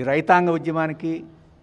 రైతాంగ ఉద్యమానికి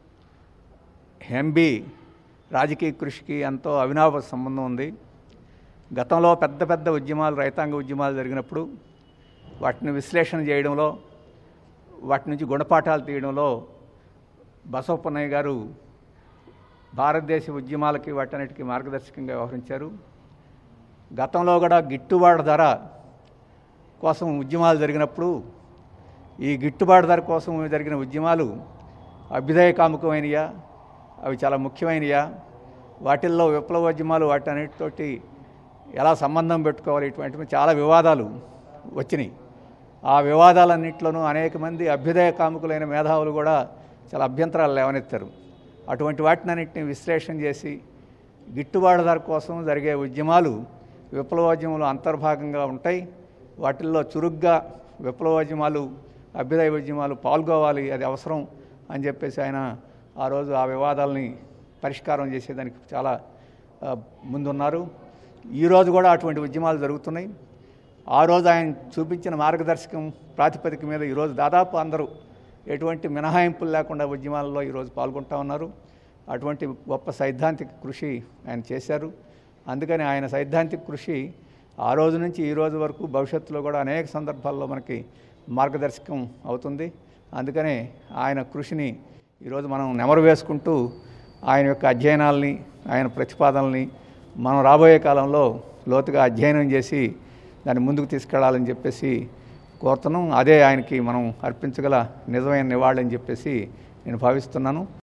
ఎంబీ రాజకీయ కృషికి ఎంతో అవినాభ సంబంధం ఉంది గతంలో పెద్ద పెద్ద ఉద్యమాలు రైతాంగ ఉద్యమాలు జరిగినప్పుడు వాటిని విశ్లేషణ చేయడంలో వాటి నుంచి గుణపాఠాలు తీయడంలో బసవపన్నయ్య గారు భారతదేశ ఉద్యమాలకి వాటన్నిటికీ మార్గదర్శకంగా వ్యవహరించారు గతంలో కూడా గిట్టుబాటు ధర కోసం ఉద్యమాలు జరిగినప్పుడు ఈ గిట్టుబాటు ధర కోసం జరిగిన ఉద్యమాలు అభ్యుదయ కాముకమైనయా అవి చాలా ముఖ్యమైనయా వాటిల్లో విప్లవోద్యమాలు వాటన్నిటితోటి ఎలా సంబంధం పెట్టుకోవాలి ఇటువంటివి చాలా వివాదాలు వచ్చినాయి ఆ వివాదాలన్నింటిలోనూ అనేక మంది అభ్యుదయ కాముకులైన మేధావులు కూడా చాలా అభ్యంతరాలు లేవనెత్తారు అటువంటి వాటినన్నింటినీ విశ్లేషణ చేసి గిట్టుబాటు ధర కోసం జరిగే ఉద్యమాలు విప్లవోద్యమాలు అంతర్భాగంగా ఉంటాయి వాటిల్లో చురుగ్గా విప్లవోద్యమాలు అభ్యుదయ ఉద్యమాలు పాల్గొవాలి అది అవసరం అని చెప్పేసి ఆయన ఆ రోజు ఆ వివాదాలని పరిష్కారం చేసేదానికి చాలా ఆ, ముందున్నారు ఈరోజు కూడా అటువంటి ఉద్యమాలు జరుగుతున్నాయి ఆ రోజు ఆయన చూపించిన మార్గదర్శకం ప్రాతిపదిక మీద ఈరోజు దాదాపు అందరూ ఎటువంటి మినహాయింపులు లేకుండా ఉద్యమాల్లో ఈరోజు పాల్గొంటా ఉన్నారు అటువంటి గొప్ప సైద్ధాంతిక కృషి ఆయన చేశారు అందుకని ఆయన సైద్ధాంతిక కృషి ఆ రోజు నుంచి ఈ రోజు వరకు భవిష్యత్తులో కూడా అనేక సందర్భాల్లో మనకి మార్గదర్శకం అవుతుంది అందుకనే ఆయన కృషిని ఈరోజు మనం నెమరు వేసుకుంటూ ఆయన యొక్క అధ్యయనాల్ని ఆయన ప్రతిపాదనల్ని మనం రాబోయే కాలంలో లోతుగా అధ్యయనం చేసి దాన్ని ముందుకు తీసుకెళ్లాలని చెప్పేసి కోరుతున్నాం అదే ఆయనకి మనం అర్పించగల నిజమైన నివాళి అని చెప్పేసి నేను భావిస్తున్నాను